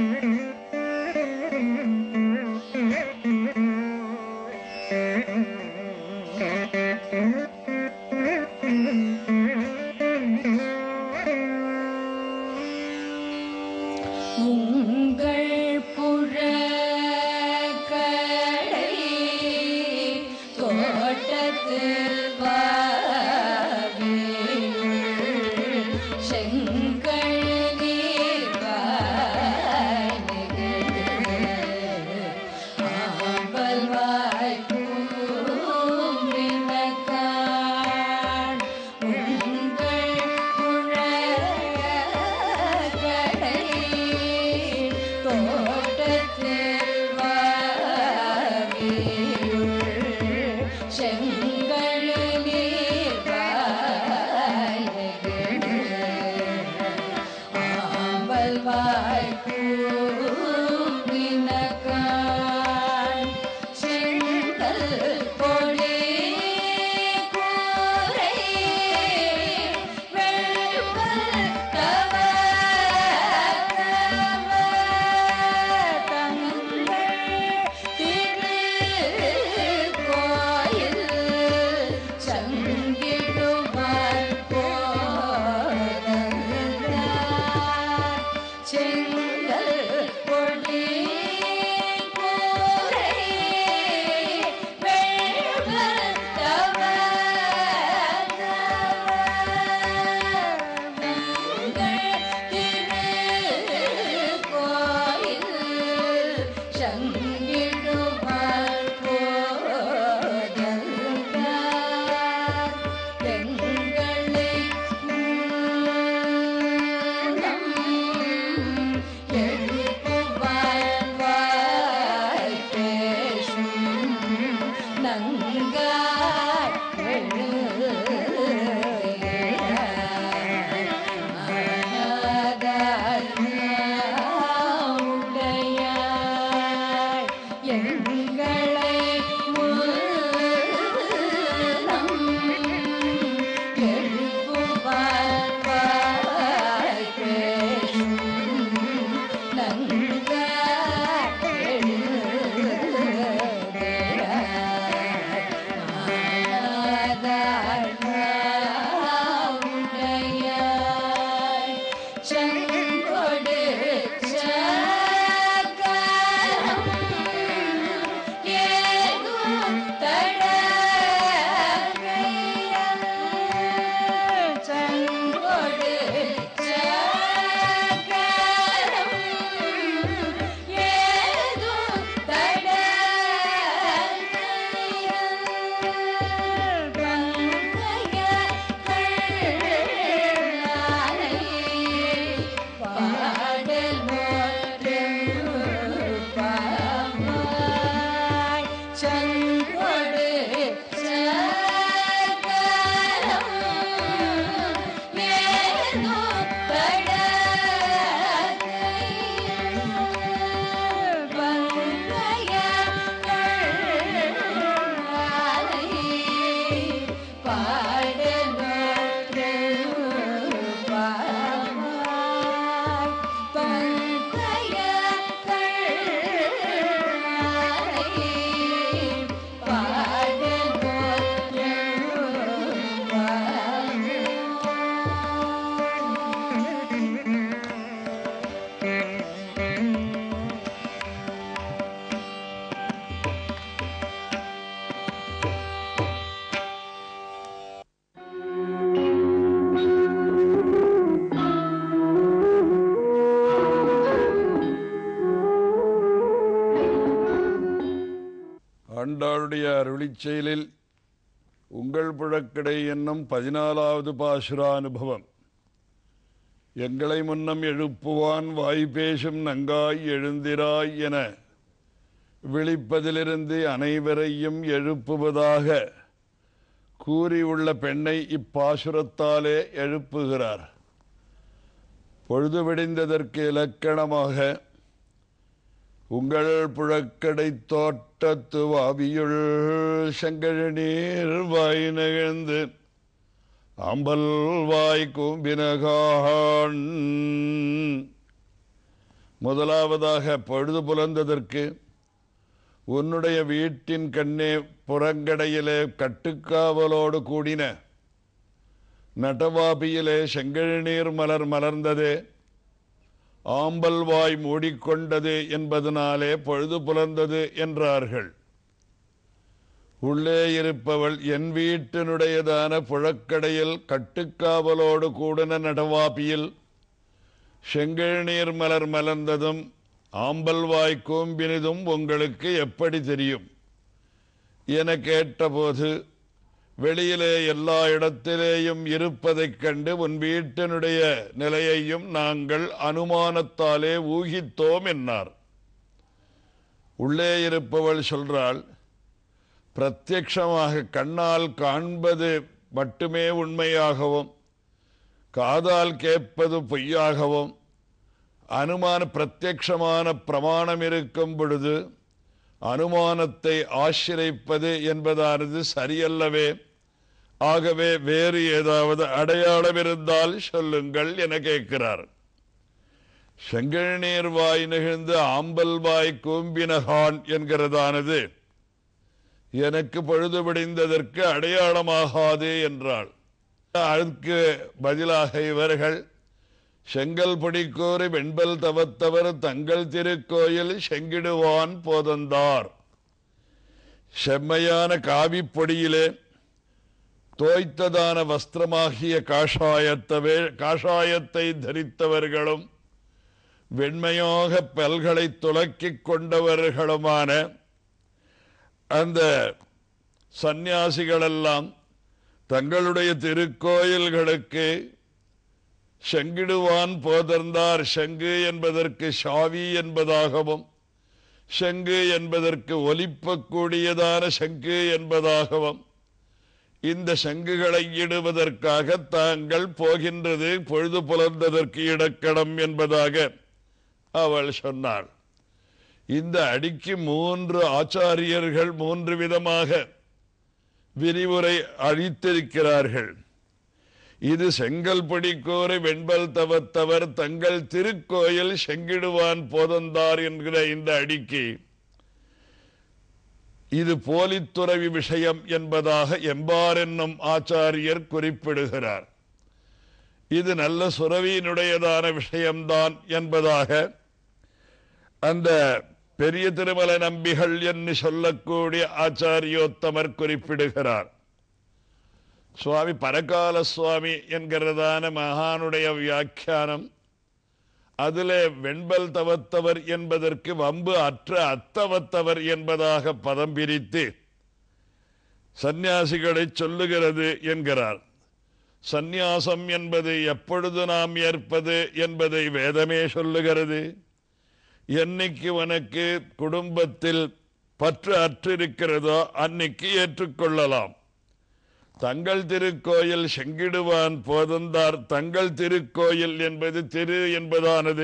உங்கள் புழக்கடை தோட்டத்தில் வாவியுள் செங்கல் நீர் ஆம்பல் வாய்ப்பூமினக்கான் உங்கள் புழக்கடை தோட்டத்தில் வாவியுள் செங்கல் நீர் ஆம்பல் வாய்ப்பூமினக்கான் செங்கல் பொடி கூரை வெள்வல் தவ தங்கள் திரு கோயில் சங்கிடுவார் போதந்தார் செங்கல் பொடி கூரை வெள்வல் தவ சங்கிடுவார் போதந்தார் எங்களை எழுப்புவார் வாய் பேசும் நங்காய் உடையாய் எங்களை முன்னம் எழுப்புவார் வாய் பேசும் செங்கொடு சக்கரம் ஏதும் தடகையல் செங்கொடு சக்கரம் ஏதும் தடகையல் பங்கைய கள்ளானை பாடல் பாமாய் சங்கொடு சகரம் ஏதோ படகையில் பங்கைய கள்ளானை பாடல் பாமாய் பங்கைய கள்ளானை பாடல் ஆண்டாளுடைய அருளிச் செயலில் உங்கள் புழக்கடை என்னும் பதினாலாவது பாசுரானுபவம் எங்களை முன்னம் எழுப்புவான் வாய் பேசும் நங்காய் எழுந்திராய் என விழிப்பதிலிருந்து அனைவரையும் எழுப்புவதாக கூறியுள்ள பெண்ணை இப்பாசுரத்தாலே எழுப்புகிறார் பொழுது விடிந்ததற்கு இலக்கணமாக உங்கள் புழக்கடை தோட்டத்து வாவியுள் செங்கழ நீர் வாய் நகழ்ந்து அம்பல் வாய் கூம்பினகான் முதலாவதாக பொழுது புலந்ததற்கு உன்னுடைய வீட்டின் கண்ணே புறங்கடையிலே கட்டுக்காவலோடு கூடின நடவாபியிலே செங்கழுநீர் மலர் மலர்ந்ததே ஆம்பல் வாய் மூடிக்கொண்டது என்பதனாலே பொழுது புலர்ந்தது என்றார்கள் உள்ளே இருப்பவள் என் வீட்டினுடையதான புழக்கடையில் கட்டுக்காவலோடு கூடின நடவாபியில் செங்கழுநீர் மலர் மலர்ந்ததும் ஆம்பல்வாய் கூம்பினதும் உங்களுக்கு எப்படி தெரியும் என கேட்டபோது வெளியிலே எல்லா இடத்திலேயும் இருப்பதைக் கண்டு உன் வீட்டினுடைய நிலையையும் நாங்கள் அனுமானத்தாலே ஊகித்தோம் என்னார் உள்ளே இருப்பவள் சொல்றாள் பிரத்யக்ஷமாக கண்ணால் காண்பது மட்டுமே உண்மையாகவும் காதால் கேட்பது பொய்யாகவும் அனுமான பிரத்யக்ஷமான பிரமாணம் இருக்கும் பொழுது அனுமானத்தை ஆசிரிப்பது என்பதானது சரியல்லவே ஆகவே வேறு ஏதாவது அடையாளம் இருந்தால் சொல்லுங்கள் என கேட்கிறார் செங்கழ்நீர் வாய் நிகழ்ந்து ஆம்பல் வாய் கூம்பினகான் என்கிறதானது எனக்கு பொழுது விடிந்ததற்கு அடையாளமாகாது என்றாள் அதற்கு பதிலாக இவர்கள் செங்கல் பொடிக்கோரி வெண்பல் தவத்தவர் தங்கள் திருக்கோயில் செங்கிடுவான் போதந்தார் செம்மையான காவிப் பொடியிலே தோய்த்ததான வஸ்திரமாகிய காஷாயத்தவே காஷாயத்தை தரித்தவர்களும் வெண்மையாக பல்களை துலக்கிக் கொண்டவர்களுமான அந்த சந்நியாசிகளெல்லாம் தங்களுடைய திருக்கோயில்களுக்கு செங்கிடுவான் போதர்ந்தார் செங்கு என்பதற்கு ஷாவி என்பதாகவும் செங்கு என்பதற்கு ஒலிப்பக்கூடியதான செங்கு என்பதாகவும் இந்த சங்குகளை இடுவதற்காக தாங்கள் போகின்றது பொழுது புலர்ந்ததற்கு இடக்கடம் என்பதாக அவள் சொன்னாள் இந்த அடிக்கு மூன்று ஆச்சாரியர்கள் மூன்று விதமாக விரிவுரை அளித்திருக்கிறார்கள் இது செங்கல் படிக்கோரை வெண்பல் தவத்தவர் தங்கள் திருக்கோயில் செங்கிடுவான் போதந்தார் என்கிற இந்த அடிக்கு இது போலித்துறவி விஷயம் என்பதாக எம்பார் என்னும் ஆச்சாரியர் குறிப்பிடுகிறார் இது நல்ல சுரவியினுடையதான விஷயம்தான் என்பதாக அந்த பெரிய திருமல நம்பிகள் என்று சொல்லக்கூடிய ஆச்சாரியோத்தமர் குறிப்பிடுகிறார் சுவாமி பரகால சுவாமி என்கிறதான மகானுடைய வியாக்கியானம் அதிலே வெண்பல் தவத்தவர் என்பதற்கு வம்பு அற்ற அத்தவத்தவர் என்பதாக பதம் பிரித்து சந்நியாசிகளை சொல்லுகிறது என்கிறார் சந்நியாசம் என்பது எப்பொழுது நாம் ஏற்பது என்பதை வேதமே சொல்லுகிறது என்னைக்கு உனக்கு குடும்பத்தில் பற்று அற்றிருக்கிறதோ அன்னைக்கு ஏற்றுக்கொள்ளலாம் தங்கள் திருக்கோயில் செங்கிடுவான் போதந்தார் தங்கள் திருக்கோயில் என்பது திரு என்பதானது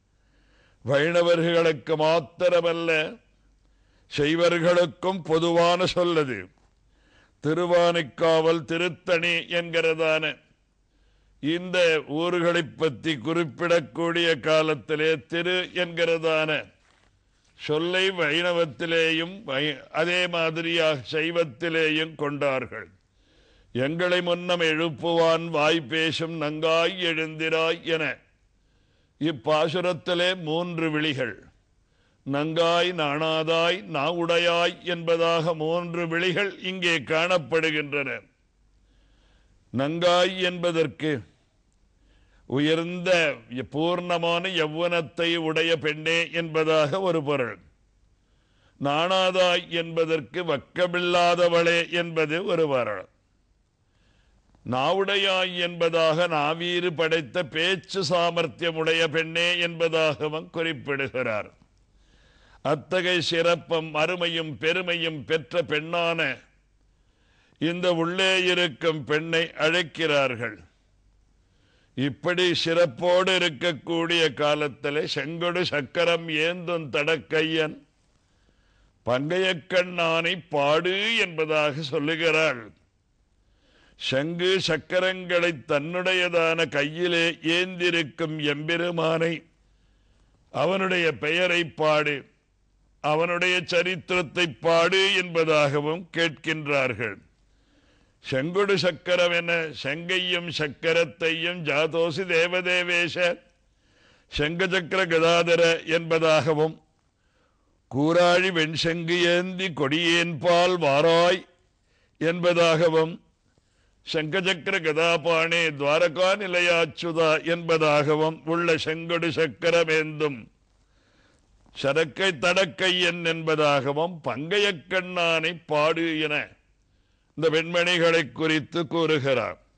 வைணவர்களுக்கு மாத்திரமல்ல செய்வர்களுக்கும் பொதுவான சொல்லது திருவானைக்காவல் திருத்தணி என்கிறதான இந்த ஊர்களைப் பற்றி குறிப்பிடக்கூடிய காலத்திலே திரு என்கிறதான சொல்லை வைணவத்திலேயும் வை- அதே மாதிரியாக சைவத்திலேயும் கொண்டார்கள் எங்களை முன்னம் எழுப்புவான் வாய் பேசும் நங்காய் எழுந்திராய் என இப்பாசுரத்திலே மூன்று விழிகள் நங்காய் நாணாதாய் நாவுடையாய் என்பதாக மூன்று விழிகள் இங்கே காணப்படுகின்றன நங்காய் என்பதற்கு உயர்ந்த பூர்ணமான யௌவனத்தை உடைய பெண்ணே என்பதாக ஒரு பொருள் நாணாதாய் என்பதற்கு வக்கமில்லாதவளே என்பது ஒரு பொருள் நாவுடையாய் என்பதாக நாவீறு படைத்த பேச்சு சாமர்த்தியமுடைய பெண்ணே என்பதாகவும் குறிப்பிடுகிறார் அத்தகைய சிறப்பும் அருமையும் பெருமையும் பெற்ற பெண்ணான இந்த உள்ளே இருக்கும் பெண்ணை அழைக்கிறார்கள் இப்படி சிறப்போடு இருக்கக்கூடிய காலத்தில் செங்கொடு சக்கரம் ஏந்தும் தடக்கையன் பங்கையக்கண்ணானை பாடு என்பதாக சொல்லுகிறாள் சங்கு சக்கரங்களை தன்னுடையதான கையிலே ஏந்திருக்கும் எம்பெருமானை அவனுடைய பெயரை பாடு அவனுடைய சரித்திரத்தை பாடு என்பதாகவும் கேட்கின்றார்கள் செங்கொடு சக்கரம் என செங்கையும் சக்கரத்தையும் ஜாதோசி தேவதேவேஷ செங்கச்சக்கர கதாதர என்பதாகவும் கூராழி வெண்செங்கு ஏந்தி கொடியேன் பால் வாராய் என்பதாகவும் சங்கச்சக்கர கதாபாணே துவாரகா நிலையாச்சுதா என்பதாகவும் உள்ள செங்கொடு சக்கரமேந்தும் சரக்கை தடக்கையன் என்பதாகவும் பங்கையக் கண்ணானை பாடு என இந்த வெண்மணிகளை குறித்து கூறுகிறார்